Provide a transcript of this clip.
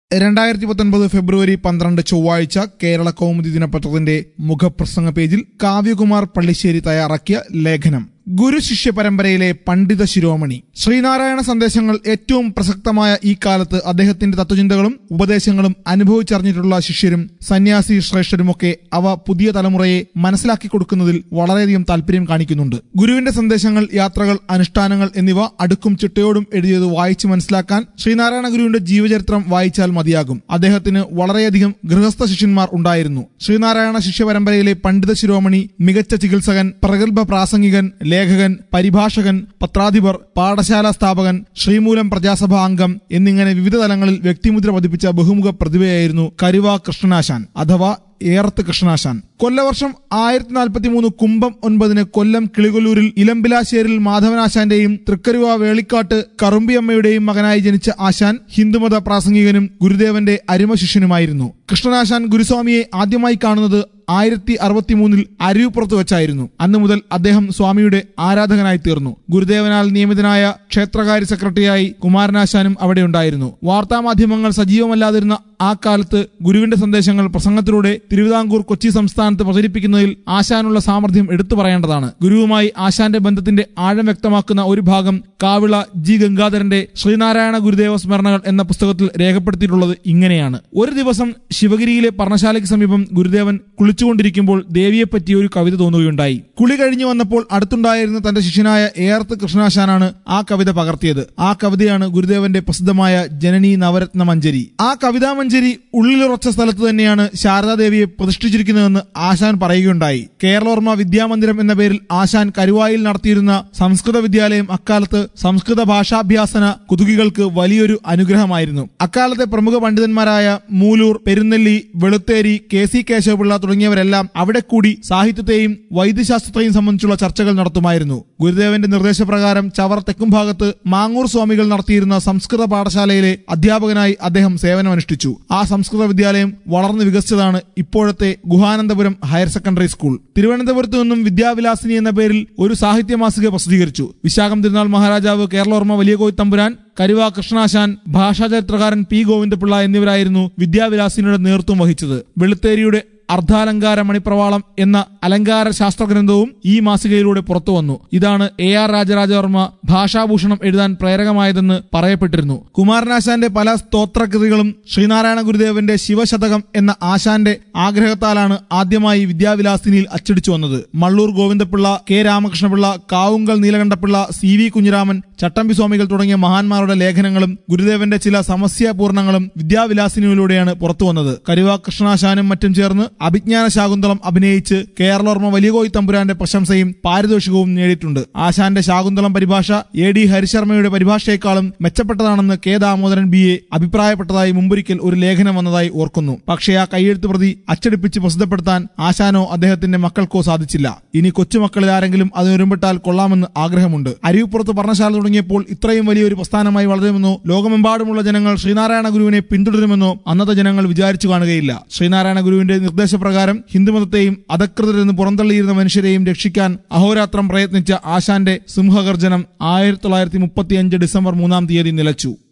രണ്ടായിരത്തി പത്തൊൻപത് ഫെബ്രുവരി പന്ത്രണ്ട് ചൊവ്വാഴ്ച കേരള കൗമുദി ദിനപത്രത്തിന്റെ മുഖപ്രസംഗ പേജിൽ കാവ്യകുമാർ പള്ളിശ്ശേരി തയ്യാറാക്കിയ ലേഖനം ഗുരു ശിഷ്യ പരമ്പരയിലെ പണ്ഡിത ശിരോമണി ശ്രീനാരായണ സന്ദേശങ്ങൾ ഏറ്റവും പ്രസക്തമായ ഈ കാലത്ത് അദ്ദേഹത്തിന്റെ തത്വചിന്തകളും ഉപദേശങ്ങളും അനുഭവിച്ചറിഞ്ഞിട്ടുള്ള ശിഷ്യരും സന്യാസി ശ്രേഷ്ഠരുമൊക്കെ അവ പുതിയ തലമുറയെ മനസ്സിലാക്കി കൊടുക്കുന്നതിൽ വളരെയധികം താല്പര്യം കാണിക്കുന്നുണ്ട് ഗുരുവിന്റെ സന്ദേശങ്ങൾ യാത്രകൾ അനുഷ്ഠാനങ്ങൾ എന്നിവ അടുക്കും ചിട്ടയോടും എഴുതിയത് വായിച്ച് മനസ്സിലാക്കാൻ ശ്രീനാരായണ ഗുരുവിന്റെ ജീവചരിത്രം വായിച്ചാൽ മതിയാകും അദ്ദേഹത്തിന് വളരെയധികം ഗൃഹസ്ഥ ശിഷ്യന്മാർ ഉണ്ടായിരുന്നു ശ്രീനാരായണ ശിഷ്യ പരമ്പരയിലെ പണ്ഡിത ശിരോമണി മികച്ച ചികിത്സകൻ പ്രഗത്ഭ പ്രാസംഗികൻ ലേഖകൻ പരിഭാഷകൻ പത്രാധിപർ പാഠശാല സ്ഥാപകൻ ശ്രീമൂലം പ്രജാസഭ അംഗം എന്നിങ്ങനെ വിവിധ തലങ്ങളിൽ വ്യക്തിമുദ്ര പതിപ്പിച്ച ബഹുമുഖ പ്രതിഭയായിരുന്നു കരുവ കൃഷ്ണനാശാൻ അഥവാ ഏറത്ത് കൃഷ്ണനാശാൻ കൊല്ലവർഷം ആയിരത്തി നാൽപ്പത്തി മൂന്ന് കുംഭം ഒൻപതിന് കൊല്ലം കിളികൊല്ലൂരിൽ ഇലമ്പിലാശ്ശേരിൽ മാധവനാശാന്റെയും തൃക്കരുവ വേളിക്കാട്ട് കറുമ്പിയമ്മയുടെയും മകനായി ജനിച്ച ആശാൻ ഹിന്ദുമത പ്രാസംഗികനും ഗുരുദേവന്റെ അരിമ ശിഷ്യനുമായിരുന്നു കൃഷ്ണനാശാൻ ഗുരുസ്വാമിയെ ആദ്യമായി കാണുന്നത് ആയിരത്തി അറുപത്തി മൂന്നിൽ അരിവുപുറത്ത് വെച്ചായിരുന്നു അന്നു മുതൽ അദ്ദേഹം സ്വാമിയുടെ ആരാധകനായി തീർന്നു ഗുരുദേവനാൽ നിയമിതനായ ക്ഷേത്രകാര്യ സെക്രട്ടറിയായി കുമാരനാശാനും അവിടെ ഉണ്ടായിരുന്നു വാർത്താമാധ്യമങ്ങൾ സജീവമല്ലാതിരുന്ന ആ കാലത്ത് ഗുരുവിന്റെ സന്ദേശങ്ങൾ പ്രസംഗത്തിലൂടെ തിരുവിതാംകൂർ കൊച്ചി സംസ്ഥാനത്ത് പ്രചരിപ്പിക്കുന്നതിൽ ആശാനുള്ള സാമർഥ്യം എടുത്തു പറയേണ്ടതാണ് ഗുരുവുമായി ആശാന്റെ ബന്ധത്തിന്റെ ആഴം വ്യക്തമാക്കുന്ന ഒരു ഭാഗം കാവിള ജി ഗംഗാധരന്റെ ശ്രീനാരായണ ഗുരുദേവ സ്മരണകൾ എന്ന പുസ്തകത്തിൽ രേഖപ്പെടുത്തിയിട്ടുള്ളത് ഇങ്ങനെയാണ് ഒരു ദിവസം ശിവഗിരിയിലെ പർണശാലയ്ക്ക് സമീപം ഗുരുദേവൻ കുളിച്ചുകൊണ്ടിരിക്കുമ്പോൾ ദേവിയെപ്പറ്റി ഒരു കവിത തോന്നുകയുണ്ടായി കുളി കഴിഞ്ഞു വന്നപ്പോൾ അടുത്തുണ്ടായിരുന്ന തന്റെ ശിഷ്യനായ ഏർത്ത് കൃഷ്ണാശാനാണ് ആ കവിത പകർത്തിയത് ആ കവിതയാണ് ഗുരുദേവന്റെ പ്രസിദ്ധമായ ജനനി നവരത്ന മഞ്ജരി ആ കവിതാ മഞ്ജരി ഉള്ളിലുറച്ച സ്ഥലത്ത് തന്നെയാണ് ശാരദാദേവിയെ പ്രതിഷ്ഠിച്ചിരിക്കുന്നതെന്ന് ആശാൻ പറയുകയുണ്ടായി കേരളോർമ്മ വിദ്യാമന്ദിരം എന്ന പേരിൽ ആശാൻ കരുവായിൽ നടത്തിയിരുന്ന സംസ്കൃത വിദ്യാലയം അക്കാലത്ത് സംസ്കൃത ഭാഷാഭ്യാസന കുതുകികൾക്ക് വലിയൊരു അനുഗ്രഹമായിരുന്നു അക്കാലത്തെ പ്രമുഖ പണ്ഡിതന്മാരായ മൂലൂർ പെരുന്നെല്ലി വെളുത്തേരി കെ സി കേശവപിള്ള തുടങ്ങിയവരെല്ലാം അവിടെ കൂടി സാഹിത്യത്തെയും വൈദ്യശാസ്ത്രത്തെയും സംബന്ധിച്ചുള്ള ചർച്ചകൾ നടത്തുമായിരുന്നു ഗുരുദേവന്റെ നിർദ്ദേശപ്രകാരം ചവർ തെക്കും ഭാഗത്ത് മാങ്ങൂർ സ്വാമികൾ നടത്തിയിരുന്ന സംസ്കൃത പാഠശാലയിലെ അധ്യാപകനായി അദ്ദേഹം സേവനമനുഷ്ഠിച്ചു ആ സംസ്കൃത വിദ്യാലയം വളർന്നു വികസിച്ചതാണ് ഇപ്പോഴത്തെ ഗുഹാനന്ദപുരം ഹയർ സെക്കൻഡറി സ്കൂൾ തിരുവനന്തപുരത്ത് നിന്നും വിദ്യാവിലാസിനി എന്ന പേരിൽ ഒരു സാഹിത്യ മാസിക പ്രസിദ്ധീകരിച്ചു വിശാഖം തിരുനാൾ മഹാരാജാവ് കേരളോർമ്മ വലിയ കോയി തമ്പുരാൻ കരുവ കൃഷ്ണാശാൻ ഭാഷാചരിത്രകാരൻ പി ഗോവിന്ദപിള്ള എന്നിവരായിരുന്നു വിദ്യാവിലാസിനിയുടെ നേതൃത്വം വഹിച്ചത് വെളുത്തേരിയുടെ അർദ്ധാലങ്കാര മണിപ്രവാളം എന്ന അലങ്കാര ശാസ്ത്രഗ്രന്ഥവും ഈ മാസികയിലൂടെ പുറത്തു വന്നു ഇതാണ് എ ആർ രാജരാജവർമ്മ ഭാഷാഭൂഷണം എഴുതാൻ പ്രേരകമായതെന്ന് പറയപ്പെട്ടിരുന്നു കുമാരനാശാന്റെ പല സ്തോത്രകൃതികളും ശ്രീനാരായണ ഗുരുദേവന്റെ ശിവശതകം എന്ന ആശാന്റെ ആഗ്രഹത്താലാണ് ആദ്യമായി വിദ്യാവിലാസിനിയിൽ അച്ചടിച്ചു വന്നത് Mallur Govindapillai K Ramakrishnapillai Kavungal Neelakantapillai C V Kunjiraman Chattampi സ്വാമികൾ തുടങ്ങിയ മഹാന്മാരുടെ ലേഖനങ്ങളും ഗുരുദേവന്റെ ചില സമസ്യാപൂർണങ്ങളും വിദ്യാവിലാസിനിയിലൂടെയാണ് പുറത്തു വന്നത് കരുവ കൃഷ്ണാശാനും മറ്റും ചേർന്ന് അഭിജ്ഞാന ശാകുന്തളം അഭിനയിച്ച് കേരളോർമ്മ വലിയകോയി തമ്പുരാന്റെ പ്രശംസയും പാരിതോഷികവും നേടിയിട്ടുണ്ട് ആശാന്റെ ശാകുന്തളം പരിഭാഷ എ ഡി ഹരിശർമ്മയുടെ പരിഭാഷയെക്കാളും മെച്ചപ്പെട്ടതാണെന്ന് കെ ദാമോദരൻ ബി എ അഭിപ്രായപ്പെട്ടതായി മുമ്പൊരിക്കൽ ഒരു ലേഖനം വന്നതായി ഓർക്കുന്നു പക്ഷേ ആ കൈയെഴുത്ത് പ്രതി അച്ചടിപ്പിച്ച് പ്രസിദ്ധപ്പെടുത്താൻ ആശാനോ അദ്ദേഹത്തിന്റെ മക്കൾക്കോ സാധിച്ചില്ല ഇനി കൊച്ചുമക്കളിൽ ആരെങ്കിലും അത് ഒരുമ്പിട്ടാൽ കൊള്ളാമെന്ന് ആഗ്രഹമുണ്ട് അരിവുപുറത്ത് പഠനശാല തുടങ്ങിയപ്പോൾ ഇത്രയും വലിയൊരു പ്രസ്ഥാനമായി വളരുമെന്നോ ലോകമെമ്പാടുമുള്ള ജനങ്ങൾ ശ്രീനാരായണ ഗുരുവിനെ പിന്തുടരുമെന്നോ അന്നത്തെ ജനങ്ങൾ വിചാരിച്ചു കാണുകയില്ല ശ്രീനാരായണ ഗുരുവിന്റെ നിർദ്ദേശപ്രകാരം ഹിന്ദുമതത്തെയും അധകൃതരെന്ന് പുറന്തള്ളിയിരുന്ന മനുഷ്യരെയും രക്ഷിക്കാൻ അഹോരാത്രം പ്രയത്നിച്ച ആശാന്റെ സിംഹഗർജനം ആയിരത്തി തൊള്ളായിരത്തി മുപ്പത്തിയഞ്ച് ഡിസംബർ മൂന്നാം തീയതി നിലച്ചു